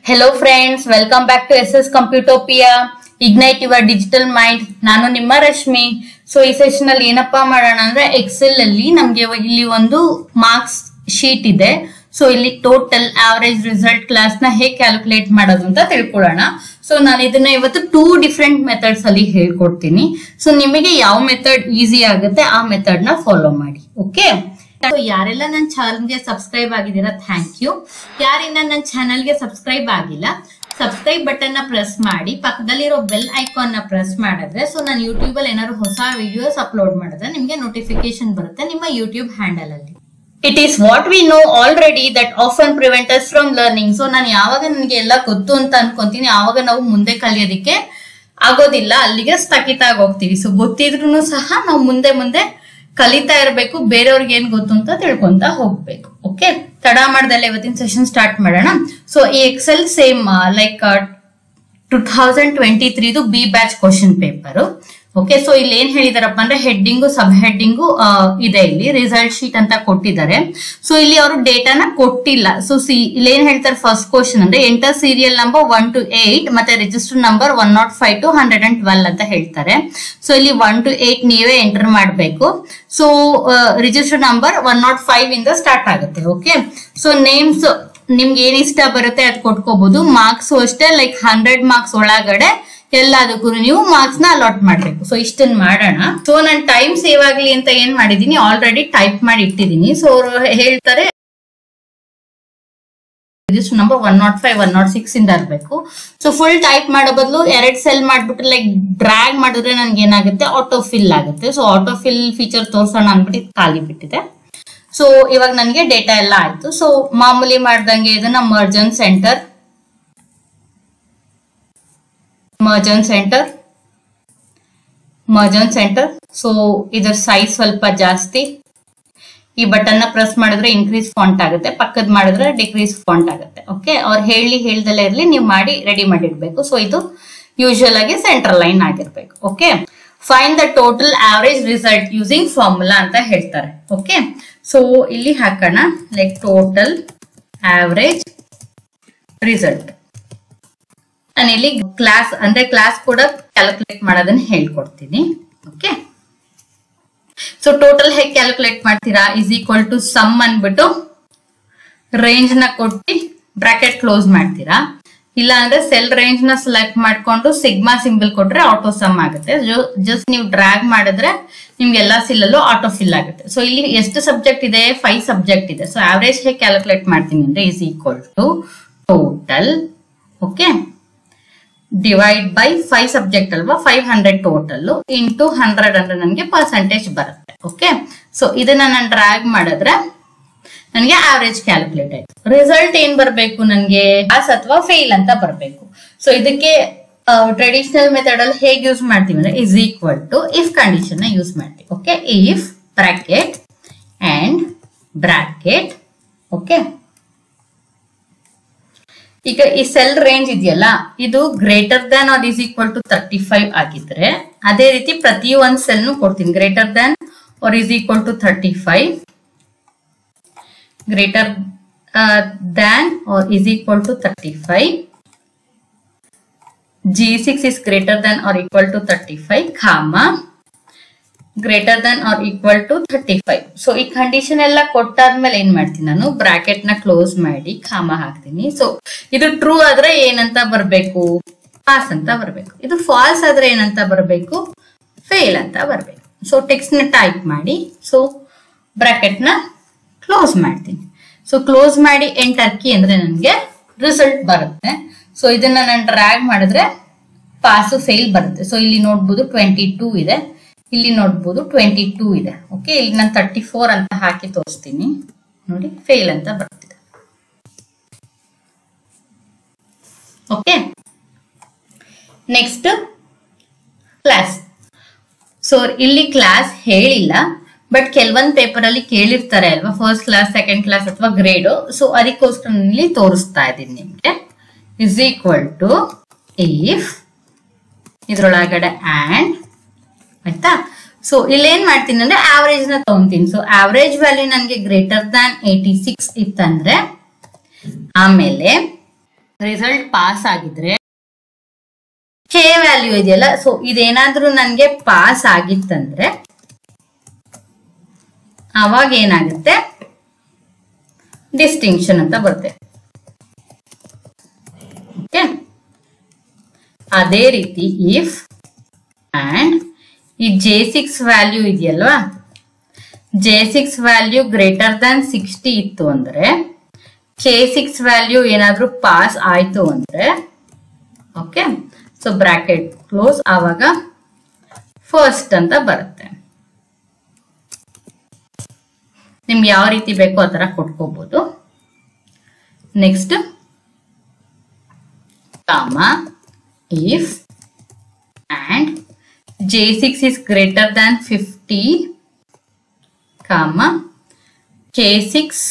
Hello friends welcome back to S S Computopia ignite your digital mind ನಾನು ನಿಮ್ಮ Rashmi so ಈ session ಅಲ್ಲಿ ಏನಪ್ಪಾ ಮಾಡೋಣ ಅಂದ್ರೆ ಎಕ್ಸೆಲ್ ಅಲ್ಲಿ ನಮ್ಗೆ ಇವ- ಇಲ್ಲಿ ಒಂದು ಮಾರ್ಕ್ಸ್ ಶೀಟ್ ಇದೆ ಸೊ ಇಲ್ಲಿ ಟೋಟಲ್ ಆವರೇಜ್ ರಿಸಲ್ಟ್ ಕ್ಲಾಸ್ ನ ಹೇಗೆ ಕ್ಯಾಲ್ಕುಲೇಟ್ ಮಾಡೋದು ಅಂತ ತಿಳ್ಕೊಳ್ಳೋಣ ಸೊ ನಾನು ಇದನ್ನ ಇವತ್ತು ಟೂ ಡಿಫ್ರೆಂಟ್ ಮೆಥಡ್ಸ್ ಅಲ್ಲಿ ಹೇಳ್ಕೊಡ್ತೀನಿ ಸೊ ನಿಮಗೆ ಯಾವ ಮೆಥಡ್ ಈಸಿ ಆಗುತ್ತೆ ಆ ಮೆಥಡ್ ನ ಫಾಲೋ ಮಾಡಿ ಓಕೆ ಸೊ ಯಾರೆಲ್ಲ ನನ್ನ ಚಾನಲ್ಗೆ ಸಬ್ಸ್ಕ್ರೈಬ್ ಆಗಿದ್ದೀರಾ ಥ್ಯಾಂಕ್ ಯು ಯಾರಿನ್ನ ನನ್ನ ಚಾನಲ್ಗೆ ಸಬ್ಸ್ಕ್ರೈಬ್ ಆಗಿಲ್ಲ ಸಬ್ಸ್ಕ್ರೈಬ್ ಬಟನ್ ನ ಪ್ರೆಸ್ ಮಾಡಿ ಪಕ್ಕದಲ್ಲಿರೋ ಬೆಲ್ ಐಕಾನ್ ನ ಪ್ರೆಸ್ ಮಾಡಿದ್ರೆ ಸೊ ನಾನು ಯೂಟ್ಯೂಬ್ ಅಲ್ಲಿ ಏನಾದ್ರು ಹೊಸ ವಿಡಿಯೋಸ್ ಅಪ್ಲೋಡ್ ಮಾಡಿದ್ರೆ ನಿಮ್ಗೆ ನೋಟಿಫಿಕೇಶನ್ ಬರುತ್ತೆ ನಿಮ್ಮ ಯೂಟ್ಯೂಬ್ ಹ್ಯಾಂಡಲ್ ಅಲ್ಲಿ it is what we know already that often prevent us from learning so ನಾನು ಯಾವಾಗ ನನಗೆ ಎಲ್ಲ ಗೊತ್ತು ಅಂತ ಅನ್ಕೊಂತೀನಿ ಆವಾಗ ನಾವು ಮುಂದೆ ಕಲಿಯೋದಕ್ಕೆ ಆಗೋದಿಲ್ಲ ಅಲ್ಲಿಗೆ ಸ್ಥಗಿತ ಆಗಿ ಹೋಗ್ತೀವಿ ಸೊ ಗೊತ್ತಿದ್ರು ಸಹ ನಾವು ಮುಂದೆ ಮುಂದೆ ಕಲಿತಾ ಇರಬೇಕು ಬೇರೆಯವ್ರಿಗೆ ಏನ್ ಗೊತ್ತು ಅಂತ ತಿಳ್ಕೊಂತ ಹೋಗ್ಬೇಕು ಓಕೆ ತಡ ಮಾಡ್ದಲ್ಲ ಇವತ್ತಿನ ಸೆಷನ್ ಸ್ಟಾರ್ಟ್ ಮಾಡೋಣ ಸೊ ಈ Excel same like two thousand twenty three B batch question paper okay so ಇಲ್ಲಿ ಏನ್ ಹೇಳಿದಾರಪ್ಪ ಅಂದ್ರೆ ಹೆಡ್ಡಿಂಗು ಸಬ್ ಹೆಡ್ಡಿಂಗು ಇದೆ ಇಲ್ಲಿ ರಿಸಲ್ಟ್ ಶೀಟ್ ಅಂತ ಕೊಟ್ಟಿದ್ದಾರೆ ಸೊ ಇಲ್ಲಿ ಅವರು ಡೇಟಾನ ಕೊಟ್ಟಿಲ್ಲ ಸೊ ಸಿ ಇಲ್ಲಿ ಏನ್ ಹೇಳ್ತಾರೆ ಫಸ್ಟ್ ಕ್ವಶನ್ ಅಂದ್ರೆ enter serial number one two eight ಮತ್ತೆ register number one nought five two hundred and twelve ಅಂತ ಹೇಳ್ತಾರೆ ಸೊ ಇಲ್ಲಿ ಒನ್ ಟು ಏಟ್ ನೀವೇ ಎಂಟರ್ ಮಾಡಬೇಕು so register number one nought five ಇಂದ ಸ್ಟಾರ್ಟ್ ಆಗುತ್ತೆ ಓಕೆ ಸೊ ನೇಮ್ಸ್ ನಿಮ್ಗೆ ಏನ್ ಇಷ್ಟ ಬರುತ್ತೆ ಅದ್ ಕೊಟ್ಕೋಬಹುದು ಮಾರ್ಕ್ಸ್ ಅಷ್ಟೇ ಲೈಕ್ ಹಂಡ್ರೆಡ್ ಮಾರ್ಕ್ಸ್ ಒಳಗಡೆ ಎಲ್ಲದಕ್ಕೂ ನೀವು ಮಾರ್ಕ್ಸ್ ನ ಅಲಾಟ್ ಮಾಡ್ಬೇಕು ಸೊ ಇಷ್ಟನ್ ಮಾಡೋಣ ಸೊ ನಾನು ಟೈಮ್ ಸೇವ್ ಆಗ್ಲಿ ಅಂತ ಏನ್ ಮಾಡಿದೀನಿ ಆಲ್ರೆಡಿ ಟೈಪ್ ಮಾಡಿ ಇಟ್ಟಿದ್ದೀನಿ ಸೊ ಅವರು ಹೇಳ್ತಾರೆ register number one nought five one nought six ಇಂದ ಇರಬೇಕು ಸೊ ಫುಲ್ ಟೈಪ್ ಮಾಡೋ ಬದಲು ಎರಡ್ ಸೆಲ್ ಮಾಡ್ಬಿಟ್ಟು ಲೈಕ್ ಡ್ರ್ಯಾಗ್ ಮಾಡಿದ್ರೆ ನನ್ಗೆ ಏನಾಗುತ್ತೆ ಆಟೋ ಫಿಲ್ ಆಗುತ್ತೆ ಸೊ ಆಟೋ ಫಿಲ್ ಫೀಚರ್ ತೋರ್ಸೋಣ ಅಂದ್ಬಿಟ್ಟು ಇದ್ ಖಾಲಿ ಬಿಟ್ಟಿದೆ ಸೊ ಇವಾಗ ನನಗೆ ಡೇಟಾ ಎಲ್ಲ ಆಯ್ತು ಸೊ ಮಾಮೂಲಿ ಮಾಡ್ದಂಗೆ ಇದನ್ನ merge and centre merge and centre merge and centre so ಇದರ ಸೈಜ್ ಸ್ವಲ್ಪ ಜಾಸ್ತಿ ಈ ಬಟನ್ ನ ಪ್ರೆಸ್ ಮಾಡಿದ್ರೆ ಇನ್ಕ್ರೀಸ್ ಫಾಂಟ್ ಆಗುತ್ತೆ ಪಕ್ಕದ ಮಾಡಿದ್ರೆ ಡಿಕ್ರೀಸ್ ಫಾಂಟ್ ಆಗುತ್ತೆ ಓಕೆ ಅವ್ರು ಹೇಳಿ ಹೇಳ್ದಲ್ಲೇ ಇರ್ಲಿ ನೀವು ಮಾಡಿ ರೆಡಿ ಮಾಡಿಡ್ಬೇಕು ಸೊ ಇದು ಯೂಶುವಲ್ ಆಗಿ ಸೆಂಟ್ರಲ್ ಲೈನ್ ಆಗಿರ್ಬೇಕು okay fine the total average result using formula ಅಂತ ಹೇಳ್ತಾರೆ ಓಕೆ ಸೊ ಇಲ್ಲಿ ಹಾಕೋಣ ಲೈಕ್ ಟೋಟಲ್ ಆವರೇಜ್ ರಿಸಲ್ಟ್ ನಾನು ಇಲ್ಲಿ ಕ್ಲಾಸ್ ಅಂದ್ರೆ ಕ್ಲಾಸ್ ಕೂಡ ಕ್ಯಾಲ್ಕುಲೇಟ್ ಮಾಡೋದನ್ನ ಹೇಳ್ಕೊಡ್ತೀನಿ ಓಕೆ ಸೊ ಟೋಟಲ್ ಹೇಗೆ ಕ್ಯಾಲ್ಕುಲೇಟ್ ಮಾಡ್ತೀರಾ ಇಸ್ ಈಕ್ವಲ್ ಟು ಸಮ್ ಅನ್ಬಿಟ್ಟು ರೇಂಜ್ ನ ಕೊಟ್ಟು ಬ್ರಾಕೆಟ್ ಕ್ಲೋಸ್ ಮಾಡ್ತೀರಾ ಇಲ್ಲ ಅಂದ್ರೆ ಸೆಲ್ ರೇಂಜ್ ನ ಸೆಲೆಕ್ಟ್ ಮಾಡ್ಕೊಂಡು ಸಿಗ್ಮಾ ಸಿಂಬಲ್ ಕೊಟ್ರೆ ಆಟೋ ಸಮ್ ಆಗುತ್ತೆ ಜಸ್ಟ್ ನೀವು ಡ್ರ್ಯಾಗ್ ಮಾಡಿದ್ರೆ ನಿಮ್ಗೆ ಎಲ್ಲಾ ಸಿಲ್ಲಲ್ಲೂ ಆಟೋ ಫಿಲ್ ಆಗುತ್ತೆ ಸೊ ಇಲ್ಲಿ ಎಷ್ಟು ಸಬ್ಜೆಕ್ಟ್ ಇದೆ ಫೈವ್ ಸಬ್ಜೆಕ್ಟ್ ಇದೆ ಸೊ ಆವರೇಜ್ ಹೇಗೆ ಕ್ಯಾಲ್ಕುಲೇಟ್ ಮಾಡ್ತೀನಿ ಅಂದ್ರೆ is equal to total okay divide by five subject ಅಲ್ವಾ five hundred total into hundred ಅಂದ್ರೆ ನನಗೆ ಪರ್ಸೆಂಟೇಜ್ ಬರುತ್ತೆ ಓಕೆ ಸೊ ಇದನ್ನ ನಾನು ಡ್ರ್ಯಾಗ್ ಮಾಡಿದ್ರೆ ನನಗೆ ಆವರೇಜ್ ಕ್ಯಾಲ್ಕುಲೇಟ್ ಆಯ್ತು ರಿಸಲ್ಟ್ ಏನ್ ಬರಬೇಕು ನನಗೆ ಪಾಸ್ ಅಥವಾ ಫೇಲ್ ಅಂತ ಬರಬೇಕು ಸೊ ಇದಕ್ಕೆ ಟ್ರೆಡಿಷನಲ್ ಮೆಥಡ್ ಅಲ್ಲಿ ಹೇಗೆ ಯೂಸ್ ಮಾಡ್ತೀವಿ ಅಂದ್ರೆ is equal to if condition ನ ಯೂಸ್ ಮಾಡ್ತೀವಿ okay if bracket and bracket okay ಈಗ ಈ ಸೆಲ್ ರೇಂಜ್ ಇದೆಯಲ್ಲ ಇದು greater than or is equal to thirty five ಆಗಿದ್ರೆ ಅದೇ ರೀತಿ ಪ್ರತಿ ಒಂದ್ ಸೆಲ್ ಕೊಡ್ತೀನಿ greater than or is equal to thirty five greater than or is equal to thirty five G six is greater than or equal to thirty five comma greater than or equal to thirty five so ಈ condition ಎಲ್ಲ ಕೊಟ್ಟಾದ್ಮೇಲೆ ಏನ್ ಮಾಡ್ತೀನಿ ನಾನು bracket ನ close ಮಾಡಿ ಖಾಮ ಹಾಕ್ತೀನಿ so ಇದು ಟ್ರೂ ಆದ್ರೆ ಏನಂತ ಬರ್ಬೇಕು ಪಾಸ್ ಅಂತ ಬರ್ಬೇಕು ಇದು ಫಾಲ್ಸ್ ಆದ್ರೆ ಏನಂತ ಬರ್ಬೇಕು ಫೇಲ್ ಅಂತ ಬರ್ಬೇಕು ಸೊ ಟೆಕ್ಸ್ಟ್ ನ ಟೈಪ್ ಮಾಡಿ ಸೊ ಬ್ರಾಕೆಟ್ ನ ಕ್ಲೋಸ್ ಮಾಡ್ತೀನಿ ಸೊ ಕ್ಲೋಸ್ ಮಾಡಿ ಎಂಟರ್ ಕೀ ಅಂದ್ರೆ ನನಗೆ ರಿಸಲ್ಟ್ ಬರುತ್ತೆ ಸೊ ಇದನ್ನ ನಾನು ಡ್ರ್ಯಾಗ್ ಮಾಡಿದ್ರೆ ಪಾಸು ಫೇಲ್ ಬರುತ್ತೆ ಸೊ ಇಲ್ಲಿ ನೋಡ್ಬೋದು ಟ್ವೆಂಟಿ ಟೂ ಇದೆ ಇಲ್ಲಿ ನೋಡ್ಬೋದು ಟ್ವೆಂಟಿ ಟೂ ಇದೆ ಓಕೆ ಇಲ್ಲಿ ನಾನು ತರ್ಟಿ ಫೋರ್ ಅಂತ ಹಾಕಿ ತೋರಿಸ್ತೀನಿ ನೋಡಿ ಫೇಲ್ ಅಂತ ಬರ್ತಿದೆ ಓಕೆ ನೆಕ್ಸ್ಟ್ ಕ್ಲಾಸ್ ಸೊ ಇಲ್ಲಿ ಕ್ಲಾಸ್ ಹೇಳಿಲ್ಲ ಬಟ್ ಕೆಲವೊಂದು ಪೇಪರ್ ಅಲ್ಲಿ ಕೇಳಿರ್ತಾರೆ ಅಲ್ವಾ ಫಸ್ಟ್ ಕ್ಲಾಸ್ ಸೆಕೆಂಡ್ ಕ್ಲಾಸ್ ಅಥವಾ ಗ್ರೇಡು ಸೊ ಅದಕ್ಕೋಸ್ಕರ ಇಲ್ಲಿ ತೋರಿಸ್ತಾ ಇದ್ದೀನಿ ನಿಮ್ಗೆ ಇಸ್ ಈಕ್ವಲ್ ಟು ಇಫ್ ಇದ್ರೊಳಗಡೆ ಆಂಡ್ ಆಯ್ತಾ ಸೊ ಇಲ್ಲೇನ್ ಮಾಡ್ತೀನಿ ಅಂದ್ರೆ ಆವರೇಜ್ ನ ತಗೊಂತೀನಿ ಸೊ ಆವರೇಜ್ ವ್ಯಾಲ್ಯೂ ನನಗೆ ಗ್ರೇಟರ್ ದ್ಯಾನ್ ಏಟಿ ಸಿಕ್ಸ್ ಇತ್ತಂದ್ರೆ ಆಮೇಲೆ ರಿಸಲ್ಟ್ ಪಾಸ್ ಆಗಿದ್ರೆ ಕೆ ವ್ಯಾಲ್ಯೂ ಇದೆಯಲ್ಲ ಸೊ ಇದೇನಾದ್ರೂ ನನ್ಗೆ ಪಾಸ್ ಆಗಿತ್ತಂದ್ರೆ ಅವಾಗ ಏನಾಗುತ್ತೆ ಡಿಸ್ಟಿಂಕ್ಷನ್ ಅಂತ ಬರುತ್ತೆ ಓಕೆ ಅದೇ ರೀತಿ ಇಫ್ ಅಂಡ್ ಈ ಜೆ ಸಿಕ್ಸ್ ವ್ಯಾಲ್ಯೂ ಇದೆಯಲ್ವಾ J six value greater than sixty ಇತ್ತು ಅಂದ್ರೆ ಕೆ ಸಿಕ್ಸ್ ವ್ಯಾಲ್ಯೂ ಏನಾದ್ರೂ ಪಾಸ್ ಆಯ್ತು ಅಂದ್ರೆ ಓಕೆ ಸೊ ಬ್ರಾಕೆಟ್ ಕ್ಲೋಸ್ ಆವಾಗ ಫಸ್ಟ್ ಅಂತ ಬರುತ್ತೆ ನಿಮ್ಗೆ ಯಾವ ರೀತಿ ಬೇಕೋ ಆ ತರ ಕೊಟ್ಕೋಬಹುದು next comma if and J six is greater than fifty comma K six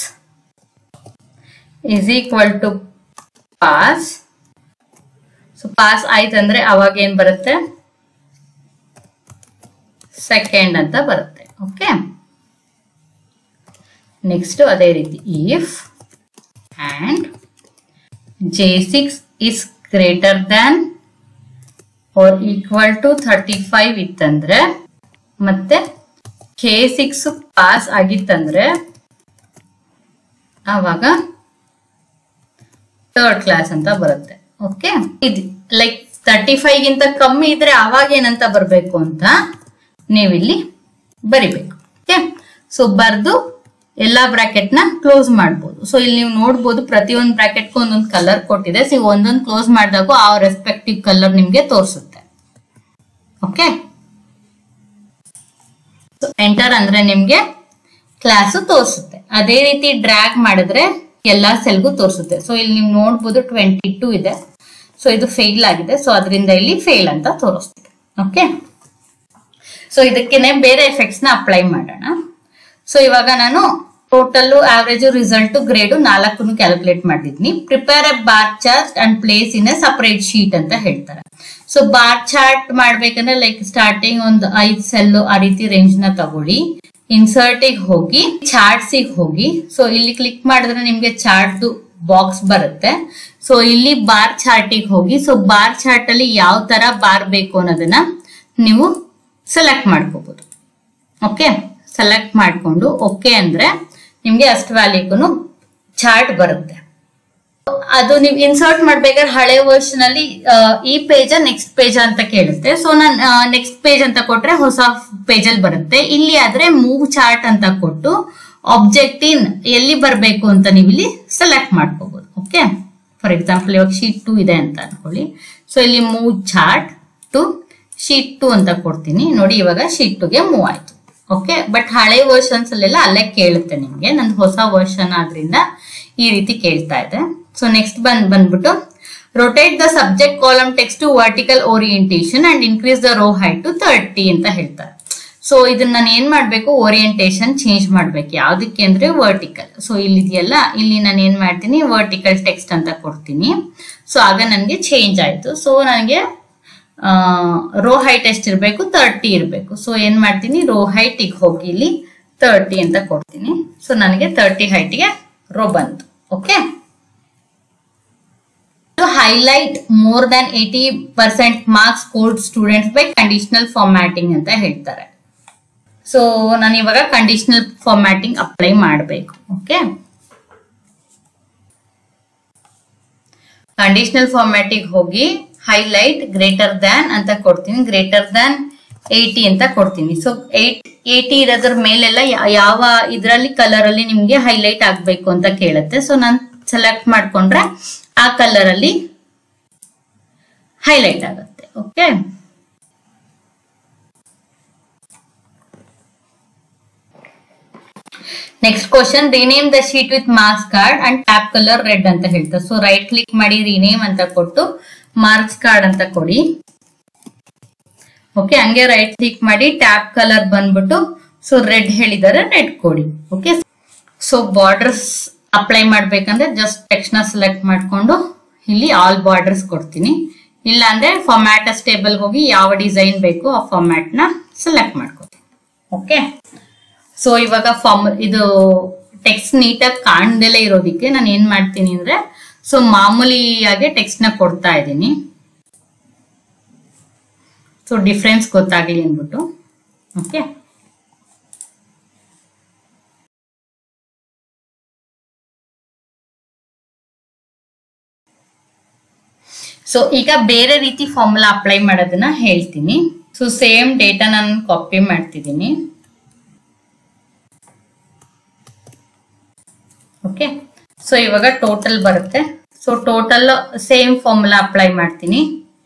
is equal to pass so pass ಆಯ್ತಂದ್ರೆ ಅವಾಗ ಏನ್ ಬರುತ್ತೆ ಸೆಕೆಂಡ್ ಅಂತ ಬರುತ್ತೆ ಓಕೆ ನೆಕ್ಸ್ಟ್ ಅದೇ ರೀತಿ if and J six is greater than or equal to thirty five ಇತ್ತಂದ್ರೆ ಮತ್ತೆ ಕೆ ಸಿಕ್ಸ್ ಪಾಸ್ ಆಗಿತ್ತಂದ್ರೆ ಆವಾಗ ಥರ್ಡ್ ಕ್ಲಾಸ್ ಅಂತ ಬರುತ್ತೆ ಓಕೆ ಇದು ಲೈಕ್ ತರ್ಟಿ ಫೈವ್ ಗಿಂತ ಕಮ್ಮಿ ಇದ್ರೆ ಅವಾಗ ಏನಂತ ಬರಬೇಕು ಅಂತ ನೀವಿಲ್ಲಿ ಬರಿಬೇಕು ಓಕೆ ಸೊ ಬರ್ದು ಎಲ್ಲಾ ಬ್ರಾಕೆಟ್ ನ ಕ್ಲೋಸ್ ಮಾಡ್ಬೋದು ಸೊ ಇಲ್ಲಿ ನೀವು ನೋಡ್ಬೋದು ಪ್ರತಿಯೊಂದು ಬ್ರಾಕೆಟ್ಗೂ ಒಂದೊಂದು ಕಲರ್ ಕೊಟ್ಟಿದೆ ಸೊ ಒಂದೊಂದು ಕ್ಲೋಸ್ ಮಾಡಿದಾಗ ಆ ರೆಸ್ಪೆಕ್ಟಿವ್ ಕಲರ್ ನಿಮ್ಗೆ ತೋರಿಸುತ್ತೆ ಓಕೆ ಎಂಟರ್ ಅಂದ್ರೆ ನಿಮ್ಗೆ ಕ್ಲಾಸ್ ತೋರಿಸುತ್ತೆ ಅದೇ ರೀತಿ ಡ್ರ್ಯಾಗ್ ಮಾಡಿದ್ರೆ ಎಲ್ಲಾ ಸೆಲ್ಗೂ ತೋರಿಸುತ್ತೆ ಸೊ ಇಲ್ಲಿ ನೀವು ನೋಡ್ಬೋದು ಟ್ವೆಂಟಿ ಟೂ ಇದೆ ಸೊ ಇದು ಫೇಲ್ ಆಗಿದೆ ಸೊ ಅದರಿಂದ ಇಲ್ಲಿ ಫೇಲ್ ಅಂತ ತೋರಿಸ್ತಿದೆ ಓಕೆ ಸೊ ಇದಕ್ಕೇನೆ ಬೇರೆ ಎಫೆಕ್ಟ್ಸ್ ನ ಅಪ್ಲೈ ಮಾಡೋಣ ಸೊ ಇವಾಗ ನಾನು ಟೋಟಲ್ ಆವರೇಜ್ ರಿಸಲ್ಟ್ ಗ್ರೇಡ್ ನಾಲ್ಕು ಕ್ಯಾಲ್ಕುಲೇಟ್ ಮಾಡಿದ್ನಿ prepare a bar chart and place in a separate sheet ಅಂತ ಹೇಳ್ತಾರೆ ಸೊ ಬಾರ್ ಚಾರ್ಟ್ ಮಾಡ್ಬೇಕಂದ್ರೆ ಲೈಕ್ ಸ್ಟಾರ್ಟಿಂಗ್ ಒಂದು ಐದ್ ಸೆಲ್ ಆ ರೀತಿ ರೇಂಜ್ ನ ತಗೊಳ್ಳಿ ಇನ್ಸರ್ಟ್ ಹೋಗಿ ಚಾರ್ಟ್ಸ್ ಹೋಗಿ ಸೊ ಇಲ್ಲಿ ಕ್ಲಿಕ್ ಮಾಡಿದ್ರೆ ನಿಮ್ಗೆ ಚಾರ್ಟ್ ಬಾಕ್ಸ್ ಬರುತ್ತೆ ಸೊ ಇಲ್ಲಿ ಬಾರ್ ಚಾರ್ಟಿಗೆ ಹೋಗಿ ಸೊ ಬಾರ್ ಚಾರ್ಟ್ ಅಲ್ಲಿ ಯಾವ ತರ ಬಾರ್ ಬೇಕು ಅನ್ನೋದನ್ನ ನೀವು ಸೆಲೆಕ್ಟ್ ಮಾಡ್ಕೋಬಹುದು ಓಕೆ ಸೆಲೆಕ್ಟ್ ಮಾಡ್ಕೊಂಡು ಓಕೆ ಅಂದ್ರೆ ನಿಮ್ಗೆ ಅಷ್ಟು ವ್ಯಾಲ್ಯೂಗೂ ಚಾರ್ಟ್ ಬರುತ್ತೆ ಅದು ನೀವು ಇನ್ಸರ್ಟ್ ಮಾಡ್ಬೇಕಾದ್ರೆ ಹಳೆ ವರ್ಷನ್ ಅಲ್ಲಿ ಆ, ಈ ಪೇಜ್ ನೆಕ್ಸ್ಟ್ ಪೇಜ್ ಅಂತ ಕೇಳುತ್ತೆ ಸೊ ನಾನು ನೆಕ್ಸ್ಟ್ ಪೇಜ್ ಅಂತ ಕೊಟ್ರೆ ಹೊಸ ಪೇಜ್ ಅಲ್ಲಿ ಬರುತ್ತೆ ಇಲ್ಲಿ ಆದ್ರೆ ಮೂವ್ ಚಾರ್ಟ್ ಅಂತ ಕೊಟ್ಟು ಆಬ್ಜೆಕ್ಟ್ ಇನ್ ಎಲ್ಲಿ ಬರಬೇಕು ಅಂತ ನೀವು ಇಲ್ಲಿ ಸೆಲೆಕ್ಟ್ ಮಾಡ್ಕೋಬಹುದು ಓಕೆ ಫಾರ್ ಎಕ್ಸಾಂಪಲ್ ಇವಾಗ ಶೀಟ್ ಟು ಇದೆ ಅಂತ ಅನ್ಕೊಳ್ಳಿ ಸೊ ಇಲ್ಲಿ move chart to sheet two ಅಂತ ಕೊಡ್ತೀನಿ ನೋಡಿ ಇವಾಗ ಶೀಟ್ ಟುಗೆ ಮೂವ್ ಆಯ್ತು ಓಕೆ ಬಟ್ ಹಳೆ ವರ್ಷನ್ಸ್ ಅಲ್ಲೆಲ್ಲ ಅಲ್ಲೇ ಕೇಳುತ್ತೆ ನಿಮ್ಗೆ ನಂದು ಹೊಸ ವರ್ಷನ್ ಆದ್ರಿಂದ ಈ ರೀತಿ ಕೇಳ್ತಾ ಇದೆ ಸೊ ನೆಕ್ಸ್ಟ್ ಬಂದ್ ಬಂದ್ಬಿಟ್ಟು rotate the subject column text to vertical orientation and increase the row height to thirty ಅಂತ ಹೇಳ್ತಾರೆ ಸೊ ಇದನ್ನ ನಾನು ಏನ್ ಮಾಡ್ಬೇಕು ಓರಿಯಂಟೇಶನ್ ಚೇಂಜ್ ಮಾಡ್ಬೇಕು ಯಾವ್ದಕ್ಕೆ ಅಂದ್ರೆ ವರ್ಟಿಕಲ್ ಸೊ ಇಲ್ಲಿ ಇದೆಯಲ್ಲ ಇಲ್ಲಿ ನಾನು ಏನ್ ಮಾಡ್ತೀನಿ ವರ್ಟಿಕಲ್ ಟೆಕ್ಸ್ಟ್ ಅಂತ ಕೊಡ್ತೀನಿ ಸೊ ಆಗ ನನಗೆ ಚೇಂಜ್ ಆಯ್ತು ಸೊ ನನಗೆ ರೋ ಹೈಟ್ ಎಷ್ಟಿರ್ಬೇಕು ತರ್ಟಿ ಇರಬೇಕು ಸೊ ಏನ್ ಮಾಡ್ತೀನಿ ರೋ ಹೈಟಿಗೆ ಹೋಗಿ ಇಲ್ಲಿ ತರ್ಟಿ ಅಂತ ಕೊಡ್ತೀನಿ ಸೊ ನನಗೆ ತರ್ಟಿ ಹೈಟ್ಗೆ ರೋ ಬಂತು okay highlight more than eighty percent marks scored students by conditional formatting ಅಂತ ಹೇಳ್ತಾರೆ ಸೊ ನಾನು ಇವಾಗ ಕಂಡೀಷನಲ್ ಫಾರ್ಮ್ಯಾಟಿಂಗ್ ಅಪ್ಲೈ ಮಾಡಬೇಕು ಓಕೆ ಕಂಡೀಷನಲ್ ಫಾರ್ಮ್ಯಾಟಿಗೆ ಹೋಗಿ ಹೈಲೈಟ್ ಗ್ರೇಟರ್ ದ್ಯಾನ್ ಅಂತ ಕೊಡ್ತೀನಿ ಗ್ರೇಟರ್ ದ್ಯಾನ್ ಏಯ್ಟಿ ಅಂತ ಕೊಡ್ತೀನಿ ಸೊ ಏಟ್ ಏಯ್ಟಿ ಇರೋದ್ರ ಮೇಲೆಲ್ಲ ಯಾ- ಯಾವ ಇದರಲ್ಲಿ ಕಲರ್ ಅಲ್ಲಿ ನಿಮ್ಗೆ ಹೈಲೈಟ್ ಆಗ್ಬೇಕು ಅಂತ ಕೇಳುತ್ತೆ ಸೊ ನಾನು ಸೆಲೆಕ್ಟ್ ಮಾಡ್ಕೊಂಡ್ರೆ ಆ ಕಲರ್ ಅಲ್ಲಿ ಹೈಲೈಟ್ ಆಗುತ್ತೆ okay next question rename the sheet with marks card and tab colour red ಅಂತ ಹೇಳ್ತಾರೆ ಸೊ ರೈಟ್ ಕ್ಲಿಕ್ ಮಾಡಿ ರಿನೇಮ್ ಅಂತ ಕೊಟ್ಟು ಮಾರ್ಕ್ಸ್ ಕಾರ್ಡ್ ಅಂತ ಕೊಡಿ ಓಕೆ ಹಂಗೆ ರೈಟ್ ಕ್ಲಿಕ್ ಮಾಡಿ ಟ್ಯಾಪ್ ಕಲರ್ ಬಂದ್ಬಿಟ್ಟು ಸೊ ರೆಡ್ ಹೇಳಿದ್ದಾರೆ ರೆಡ್ ಕೊಡಿ ಓಕೆ ಸೊ ಬಾರ್ಡರ್ಸ್ ಅಪ್ಲೈ ಮಾಡ್ಬೇಕಂದ್ರೆ ಜಸ್ಟ್ ಟೆಕ್ಸ್ಟ್ ನ ಸೆಲೆಕ್ಟ್ ಮಾಡ್ಕೊಂಡು ಇಲ್ಲಿ ಆಲ್ ಬಾರ್ಡರ್ಸ್ ಕೊಡ್ತೀನಿ ಇಲ್ಲ ಅಂದ್ರೆ ಫಾರ್ಮ್ಯಾಟ್ ಟೇಬಲ್ ಹೋಗಿ ಯಾವ ಡಿಸೈನ್ ಬೇಕು ಆ ಫಾರ್ಮ್ಯಾಟ್ ನ ಸೆಲೆಕ್ಟ್ ಮಾಡ್ಕೋತೀನಿ ಓಕೆ ಸೊ ಇವಾಗ ಫಾರ್ಮ್ ಇದು ಟೆಕ್ಸ್ಟ್ ನೀಟಾಗಿ ಕಾಣ್ದಲೇ ಇರೋದಿಕ್ಕೆ ನಾನು ಏನ್ ಮಾಡ್ತೀನಿ ಅಂದ್ರೆ ಸೊ ಮಾಮೂಲಿಯಾಗಿ ಟೆಕ್ಸ್ಟ್ ನ ಕೊಡ್ತಾ ಇದ್ದೀನಿ ಸೊ ಡಿಫ್ರೆನ್ಸ್ ಗೊತ್ತಾಗ್ಲಿ ಅಂದ್ಬಿಟ್ಟು ಓಕೆ ಸೊ ಈಗ ಬೇರೆ ರೀತಿ ಫಾರ್ಮುಲಾ ಅಪ್ಲೈ ಮಾಡೋದನ್ನ ಹೇಳ್ತೀನಿ ಸೊ ಸೇಮ್ ಡೇಟಾ ನಾನು ಕಾಪಿ ಮಾಡ್ತಿದ್ದೀನಿ ಓಕೆ ಸೊ ಇವಾಗ ಟೋಟಲ್ ಬರುತ್ತೆ so total same formula apply ಮಾಡ್ತೀನಿ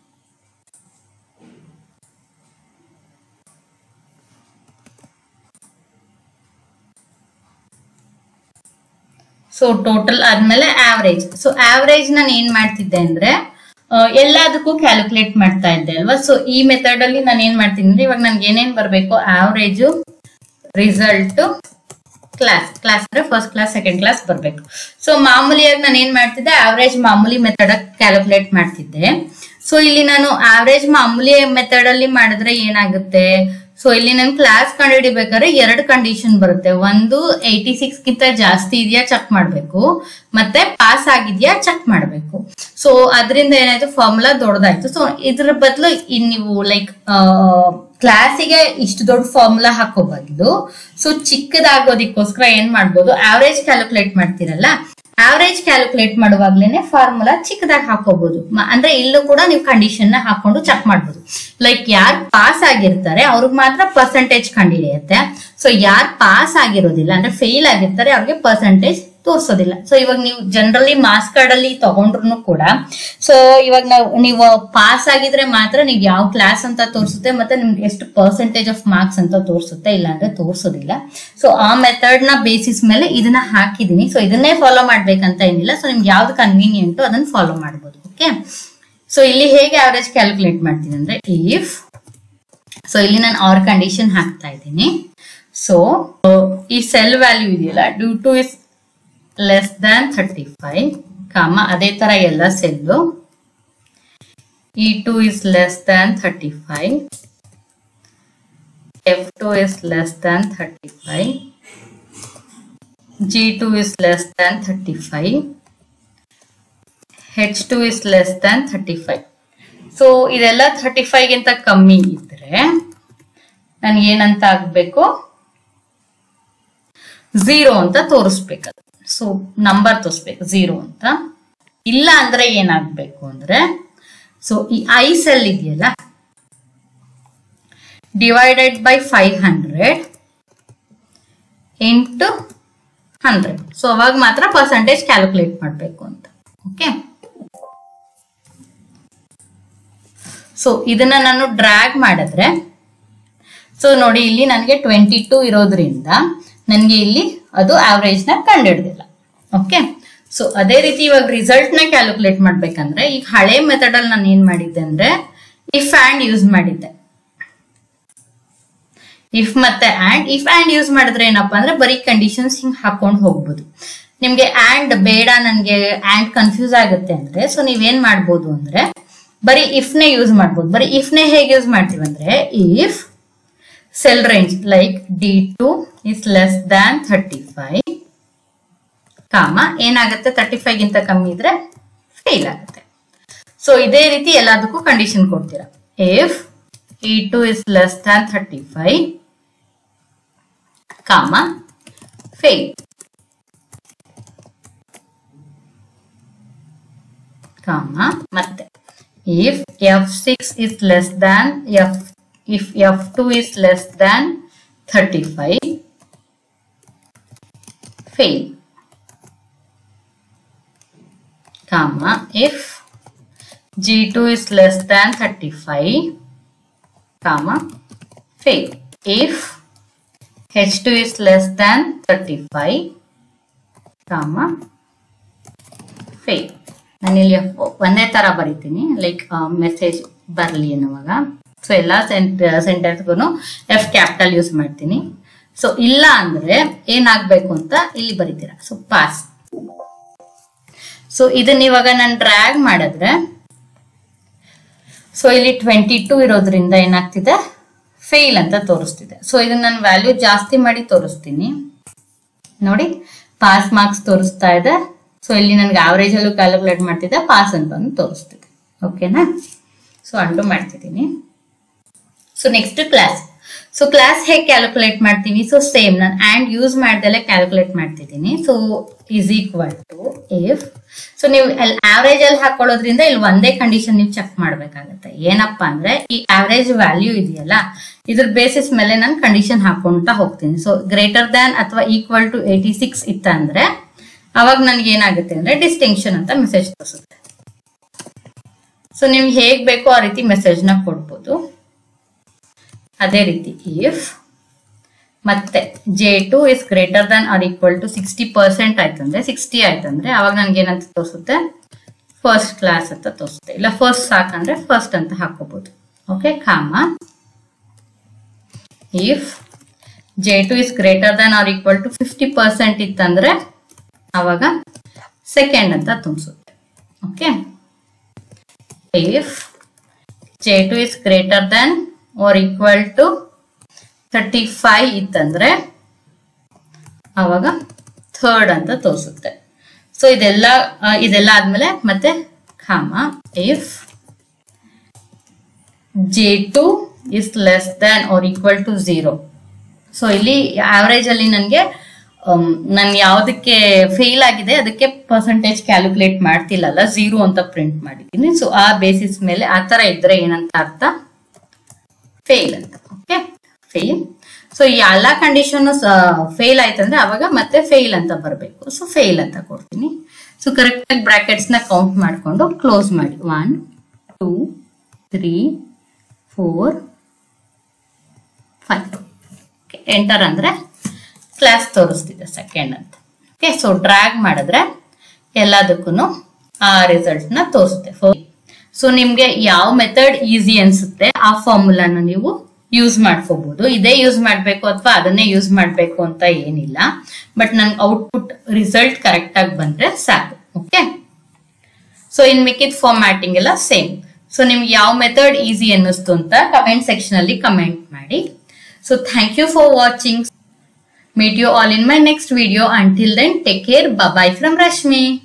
ಸೊ ಟೋಟಲ್ ಆದ್ಮೇಲೆ ಆವರೇಜ್ ಸೊ ಆವರೇಜ್ ನಾನು ಏನ್ ಮಾಡ್ತಿದ್ದೆ ಅಂದ್ರೆ ಆ, ಎಲ್ಲದಕ್ಕೂ ಕ್ಯಾಲ್ಕುಲೇಟ್ ಮಾಡ್ತಾ ಇದ್ದೆ ಅಲ್ವಾ ಸೊ ಈ ಮೆಥಡ್ ಅಲ್ಲಿ ನಾನು ಏನ್ ಮಾಡ್ತೀನಿ ಅಂದ್ರೆ ಇವಾಗ ನನ್ಗೆ ಏನೇನ್ ಬರ್ಬೇಕು ಆವರೇಜು ರಿಸಲ್ಟ್ ಕ್ಲಾಸ್ ಕ್ಲಾಸ್ ಅಂದ್ರೆ ಫಸ್ಟ್ ಕ್ಲಾಸ್ ಸೆಕೆಂಡ್ ಕ್ಲಾಸ್ ಬರ್ಬೇಕು ಸೊ ಮಾಮೂಲಿಯಾಗಿ ನಾನು ಏನ್ ಮಾಡ್ತಿದ್ದೆ ಆವರೇಜ್ ಮಾಮೂಲಿ ಮೆಥಡ್ ಕ್ಯಾಲ್ಕುಲೇಟ್ ಮಾಡ್ತಿದ್ದೆ ಸೊ ಇಲ್ಲಿ ನಾನು ಆವರೇಜ್ ಮಾಮೂಲಿ ಮೆಥಡ್ ಅಲ್ಲಿ ಮಾಡಿದ್ರೆ ಏನಾಗುತ್ತೆ ಸೊ ಇಲ್ಲಿ ನಾನು ಕ್ಲಾಸ್ ಕಂಡುಹಿಡಿಬೇಕಾದ್ರೆ ಎರಡು ಕಂಡೀಷನ್ ಬರುತ್ತೆ ಒಂದು ಏಯ್ಟಿ ಸಿಕ್ಸ್ ಗಿಂತ ಜಾಸ್ತಿ ಇದೆಯಾ ಚೆಕ್ ಮಾಡ್ಬೇಕು ಮತ್ತೆ ಪಾಸ್ ಆಗಿದ್ಯಾ ಚೆಕ್ ಮಾಡ್ಬೇಕು ಸೊ ಅದರಿಂದ ಏನಾಯ್ತು ಫಾರ್ಮುಲಾ ದೊಡ್ಡದಾಯ್ತು ಸೊ ಇದ್ರ ಬದಲು ನೀವು ಲೈಕ್ ಕ್ಲಾಸಿಗೆ ಇಷ್ಟು ದೊಡ್ಡ ಫಾರ್ಮುಲಾ ಹಾಕೋಬಾರ್ದು ಸೊ ಚಿಕ್ಕದಾಗೋದಿಕ್ಕೋಸ್ಕರ ಏನ್ ಮಾಡ್ಬೋದು ಆವರೇಜ್ ಕ್ಯಾಲ್ಕುಲೇಟ್ ಮಾಡ್ತೀರಲ್ಲ ಆವರೇಜ್ ಕ್ಯಾಲ್ಕುಲೇಟ್ ಮಾಡುವಾಗ್ಲೇನೆ ಫಾರ್ಮುಲಾ ಚಿಕ್ಕದಾಗಿ ಹಾಕೋಬಹುದು ಮ- ಅಂದ್ರೆ ಇಲ್ಲೂ ಕೂಡ ನೀವು ಕಂಡೀಷನ್ ನ ಹಾಕೊಂಡು ಚೆಕ್ ಮಾಡ್ಬೋದು ಲೈಕ್ ಯಾರು ಪಾಸ್ ಆಗಿರ್ತಾರೆ ಅವ್ರಿಗೆ ಮಾತ್ರ ಪರ್ಸೆಂಟೇಜ್ ಕಂಡುಹಿಡಿಯುತ್ತೆ ಸೊ ಯಾರು ಪಾಸ್ ಆಗಿರೋದಿಲ್ಲ ಅಂದ್ರೆ ಫೇಲ್ ಆಗಿರ್ತಾರೆ ಅವ್ರಿಗೆ ಪರ್ಸೆಂಟೇಜ್ ತೋರ್ಸೋದಿಲ್ಲ ಸೊ ಇವಾಗ ನೀವು ಜನರಲಿ ಮಾರ್ಕ್ಸ್ ಕಾರ್ಡ್ ಅಲ್ಲಿ ತಗೊಂಡ್ರು ಕೂಡ ಸೊ ಇವಾಗ ನಾವು ನೀವು ಪಾಸ್ ಆಗಿದ್ರೆ ಮಾತ್ರ ನೀವು ಯಾವ ಕ್ಲಾಸ್ ಅಂತ ತೋರಿಸುತ್ತೆ ಮತ್ತೆ ನಿಮ್ಗೆ ಎಷ್ಟು ಪರ್ಸೆಂಟೇಜ್ ಆಫ್ ಮಾರ್ಕ್ಸ್ ಅಂತ ತೋರಿಸುತ್ತೆ ಇಲ್ಲ ಅಂದ್ರೆ ತೋರಿಸೋದಿಲ್ಲ ಸೊ ಆ ಮೆಥಡ್ ನ ಬೇಸಿಸ್ ಮೇಲೆ ಇದನ್ನ ಹಾಕಿದೀನಿ ಸೊ ಇದನ್ನೇ ಫಾಲೋ ಮಾಡ್ಬೇಕಂತ ಏನಿಲ್ಲ ಸೊ ನಿಮ್ಗೆ ಯಾವ್ದು ಕನ್ವೀನಿಯಂಟ್ ಅದನ್ನ ಫಾಲೋ ಮಾಡ್ಬೋದು ಓಕೆ ಸೊ ಇಲ್ಲಿ ಹೇಗೆ ಅವರೇಜ್ ಕ್ಯಾಲ್ಕುಲೇಟ್ ಮಾಡ್ತೀನಿ ಅಂದ್ರೆ ಇಫ್ ಸೊ ಇಲ್ಲಿ ನಾನು ಆರ್ ಕಂಡೀಷನ್ ಹಾಕ್ತಾ ಇದ್ದೀನಿ ಸೊ ಈ ಸೆಲ್ ವ್ಯಾಲ್ಯೂ ಇದೆಯಲ್ಲ D two is less than thirty five comma ಅದೇ ತರ ಎಲ್ಲ cell E two is less than thirty five F two is less than thirty five G two is less than thirty five H two is less than thirty five so ಇದೆಲ್ಲ thirty ಫೈವ್ಗಿಂತ ಕಮ್ಮಿ ಇದ್ರೆ ನನಗೆ ಏನಂತ ಆಗ್ಬೇಕು zero ಅಂತ ತೋರಿಸ್ಬೇಕು so number ತೋರಿಸ್ಬೇಕು ಝೀರೋ ಅಂತ ಇಲ್ಲ ಅಂದ್ರೆ ಏನಾಗ್ಬೇಕು ಅಂದ್ರೆ ಸೊ ಈ ಐ ಸೆಲ್ ಇದೆಯಲ್ಲ divided by five hundred into hundred so ಅವಾಗ ಮಾತ್ರ ಪರ್ಸೆಂಟೇಜ್ ಕ್ಯಾಲ್ಕುಲೇಟ್ ಮಾಡಬೇಕು ಅಂತ ಓಕೆ ಸೊ ಇದನ್ನ ನಾನು ಡ್ರ್ಯಾಗ್ ಮಾಡಿದ್ರೆ ಸೊ ನೋಡಿ ಇಲ್ಲಿ ನನಗೆ ಟ್ವೆಂಟಿ ಟೂ ಇರೋದ್ರಿಂದ ನನಗೆ ಇಲ್ಲಿ ಅದು ಆವ್ರೇಜ್ ನ ಕಂಡುಹಿಡ್ದಿಲ್ಲ ಓಕೆ ಸೊ ಅದೇ ರೀತಿ ಇವಾಗ ರಿಸಲ್ಟ್ ನ ಕ್ಯಾಲ್ಕುಲೇಟ್ ಮಾಡ್ಬೇಕಂದ್ರೆ ಈಗ ಹಳೆ ಮೆಥಡ್ ಅಲ್ಲಿ ನಾನು ಏನ್ ಮಾಡಿದ್ದೆ ಅಂದ್ರೆ ಇಫ್ ಆ್ಯಂಡ್ ಯೂಸ್ ಮಾಡಿದ್ದೆ ಇಫ್ ಮತ್ತೆ ಆ್ಯಂಡ್ ಇಫ್ ಆ್ಯಂಡ್ ಯೂಸ್ ಮಾಡಿದ್ರೆ ಏನಪ್ಪಾ ಅಂದ್ರೆ ಬರೀ ಕಂಡೀಷನ್ಸ್ ಹಿಂಗ್ ಹಾಕೊಂಡು ಹೋಗ್ಬೋದು ನಿಮ್ಗೆ ಆ್ಯಂಡ್ ಬೇಡ ನನ್ಗೆ ಆ್ಯಂಡ್ ಕನ್ಫ್ಯೂಸ್ ಆಗುತ್ತೆ ಅಂದ್ರೆ ಸೊ ನೀವೇನ್ ಮಾಡ್ಬೋದು ಅಂದ್ರೆ ಬರೀ ಇಫ್ನೇ ಯೂಸ್ ಮಾಡ್ಬೋದು ಬರೀ ಇಫ್ನೇ ಹೇಗೆ ಯೂಸ್ ಮಾಡ್ತೀವಿ ಅಂದ್ರೆ if cell range like D two is less than thirty five comma ಏನಾಗುತ್ತೆ ತರ್ಟಿ ಫೈವ್ ಗಿಂತ ಕಮ್ಮಿ ಇದ್ರೆ ಫೇಲ್ ಆಗುತ್ತೆ ಸೊ ಇದೇ ರೀತಿ ಎಲ್ಲದಕ್ಕೂ ಕಂಡೀಷನ್ ಕೊಡ್ತೀರಾ if E two is less than thirty five comma fail comma ಮತ್ತೆ if f6 is less than f if f2 is less than 35 fail comma if g2 is less than 35 comma fail if h2 is less than 35 comma fail ನಾನಿಲ್ಲಿ ಒಂದೇ ತರ ಬರಿತೀನಿ like message ಬರಲಿ ಅನ್ನುವಾಗ so ಎಲ್ಲ ಸೆಂಟೆನ್ಸ್ಗೂ F capital use ಮಾಡ್ತೀನಿ so ಇಲ್ಲ ಅಂದ್ರೆ ಏನಾಗ್ಬೇಕು ಅಂತ ಇಲ್ಲಿ ಬರಿತೀರಾ ಸೊ ಪಾಸ್ ಸೊ ಇದನ್ನ ಇವಾಗ ನಾನು ಡ್ರ್ಯಾಗ್ ಮಾಡಿದ್ರೆ ಸೊ ಇಲ್ಲಿ ಟ್ವೆಂಟಿ ಟೂ ಇರೋದ್ರಿಂದ ಏನಾಗ್ತಿದೆ ಫೇಲ್ ಅಂತ ತೋರಿಸ್ತಿದೆ ಸೊ ಇದನ್ನ ನಾನು ವ್ಯಾಲ್ಯೂ ಜಾಸ್ತಿ ಮಾಡಿ ತೋರಿಸ್ತೀನಿ ನೋಡಿ ಪಾಸ್ ಮಾರ್ಕ್ಸ್ ತೋರಿಸ್ತಾ ಇದೆ ಸೊ ಇಲ್ಲಿ ನನಗೆ ಆವರೇಜ್ ಅಲ್ಲೂ ಕ್ಯಾಲ್ಕುಲೇಟ್ ಮಾಡ್ತಿದ್ದೆ ಪಾಸ್ ಅಂತ ಒಂದು ತೋರಿಸ್ತಿದೆ ಓಕೆನಾ ಸೊ ಅಂಡು ಮಾಡ್ತಿದ್ದೀನಿ so next class so class ಹೇಗೆ ಕ್ಯಾಲ್ಕುಲೇಟ್ ಮಾಡ್ತೀವಿ ಸೊ ಸೇಮ್ ನಾನು ಆ್ಯಂಡ್ ಯೂಸ್ ಮಾಡ್ದಲ್ಲೇ ಕ್ಯಾಲ್ಕುಲೇಟ್ ಮಾಡ್ತಿದ್ದೀನಿ so is equal to if so ನೀವು ಅಲ್ಲಿ ಆವ್ರೇಜ್ ಅಲ್ಲಿ ಹಾಕೊಳ್ಳೋದ್ರಿಂದ ಇಲ್ಲಿ ಒಂದೇ ಕಂಡೀಷನ್ ನೀವು ಚೆಕ್ ಮಾಡ್ಬೇಕಾಗತ್ತೆ ಏನಪ್ಪಾ ಅಂದ್ರೆ ಈ ಆವ್ರೇಜ್ ವ್ಯಾಲ್ಯೂ ಇದೆಯಲ್ಲ ಇದ್ರ ಬೇಸಿಸ್ ಮೇಲೆ ನಾನು ಕಂಡೀಷನ್ ಹಾಕೊಂತ ಹೋಗ್ತೀನಿ ಸೊ ಗ್ರೇಟರ್ ದ್ಯಾನ್ ಅಥವಾ ಈಕ್ವಲ್ ಟು ಏಯ್ಟಿ ಸಿಕ್ಸ್ ಇತ್ತಂದ್ರೆ ಅವಾಗ ನನ್ಗೆ ಏನಾಗುತ್ತೆ ಅಂದ್ರೆ ಡಿಸ್ಟಿಂಕ್ಷನ್ ಅಂತ ಮೆಸೇಜ್ ತೋರಿಸುತ್ತೆ ಸೊ ನೀವು ಹೇಗ್ ಬೇಕೋ ಆ ರೀತಿ ಮೆಸೇಜ್ ನ ಕೊಡ್ಬೋದು ಅದೇ ರೀತಿ ಇಫ್ ಮತ್ತೆ J two is greater than or equal to sixty percent ಆಯ್ತಂದ್ರೆ ಸಿಕ್ಸ್ಟಿ ಆಯ್ತಂದ್ರೆ ಅವಾಗ ನನ್ಗೆ ಏನಂತ ತೋರಿಸುತ್ತೆ ಫಸ್ಟ್ ಕ್ಲಾಸ್ ಅಂತ ತೋರಿಸುತ್ತೆ ಇಲ್ಲ ಫಸ್ಟ್ ಸಾಕಂದ್ರೆ ಫಸ್ಟ್ ಅಂತ ಹಾಕೋಬಹುದು okay comma if J two is greater than or equal to fifty percent ಇತ್ತಂದ್ರೆ ಅವಾಗ ಸೆಕೆಂಡ್ ಅಂತ ತುಂಬಿಸುತ್ತೆ okay if J two is greater than or equal to thirty five ಇತ್ತಂದ್ರೆ ಅವಾಗ ಥರ್ಡ್ ಅಂತ ತೋರಿಸುತ್ತೆ ಸೊ ಇದೆಲ್ಲ ಆ, ಇದೆಲ್ಲ ಆದ್ಮೇಲೆ ಮತ್ತೆ comma if J two is less than or equal to zero so ಇಲ್ಲಿ ಆವರೇಜ್ ಅಲ್ಲಿ ನನಗೆ ನಾನು ಯಾವುದಕ್ಕೆ ಫೇಲ್ ಆಗಿದೆ ಅದಕ್ಕೆ ಪರ್ಸೆಂಟೇಜ್ ಕ್ಯಾಲ್ಕುಲೇಟ್ ಮಾಡ್ತಿಲ್ಲಲ್ಲ ಝೀರೋ ಅಂತ ಪ್ರಿಂಟ್ ಮಾಡಿದ್ದೀನಿ ಸೊ ಆ ಬೇಸಿಸ್ ಮೇಲೆ ಆ ತರ ಇದ್ರೆ ಏನಂತ ಅರ್ಥ ಫೇಲ್ ಅಂತ ಓಕೆ ಫೇಲ್ ಸೊ ಈ ಎಲ್ಲ ಕಂಡೀಷನ್ ಫೇಲ್ ಆಯ್ತಂದ್ರೆ ಅವಾಗ ಮತ್ತೆ ಫೇಲ್ ಅಂತ ಬರಬೇಕು ಸೊ ಫೇಲ್ ಅಂತ ಕೊಡ್ತೀನಿ ಸೊ ಕರೆಕ್ಟ್ ಆಗಿ ಬ್ರಾಕೆಟ್ಸ್ ನ ಕೌಂಟ್ ಮಾಡ್ಕೊಂಡು ಕ್ಲೋಸ್ ಮಾಡಿ one two three four five enter ಅಂದ್ರೆ ಕ್ಲಾಸ್ ತೋರಿಸ್ತಿದೆ ಸೆಕೆಂಡ್ ಅಂತ ಓಕೆ ಸೊ ಡ್ರ್ಯಾಗ್ ಮಾಡಿದ್ರೆ ಎಲ್ಲದಕ್ಕೂ ಆ ರಿಸಲ್ಟ್ ನ ತೋರಿಸುತ್ತೆ ಸೊ ನಿಮ್ಗೆ ಯಾವ ಮೆಥಡ್ ಈಸಿ ಅನ್ಸುತ್ತೆ ಆ ಫಾರ್ಮುಲಾನ ನೀವು ಯೂಸ್ ಮಾಡ್ಕೋಬಹುದು ಇದೇ ಯೂಸ್ ಮಾಡ್ಬೇಕು ಅಥವಾ ಅದನ್ನೇ ಯೂಸ್ ಮಾಡ್ಬೇಕು ಅಂತ ಏನಿಲ್ಲ ಬಟ್ ನನ್ಗೆ ಔಟ್ಪುಟ್ ರಿಸಲ್ಟ್ ಕರೆಕ್ಟ್ ಆಗಿ ಬಂದ್ರೆ ಸಾಕು ಓಕೆ ಸೊ ಇನ್ ಮಿಕ್ಕಿದ ಫಾರ್ಮ್ಯಾಟಿಂಗ್ ಎಲ್ಲ ಸೇಮ್ ಸೊ ನಿಮ್ಗೆ ಯಾವ ಮೆಥಡ್ ಈಸಿ ಅನ್ನಿಸ್ತು ಅಂತ ಕಮೆಂಟ್ ಸೆಕ್ಷನ್ ಅಲ್ಲಿ ಕಮೆಂಟ್ ಮಾಡಿ so thank you for watching Meet you all in my next video. Until then, take care. Bye bye from Rashmi.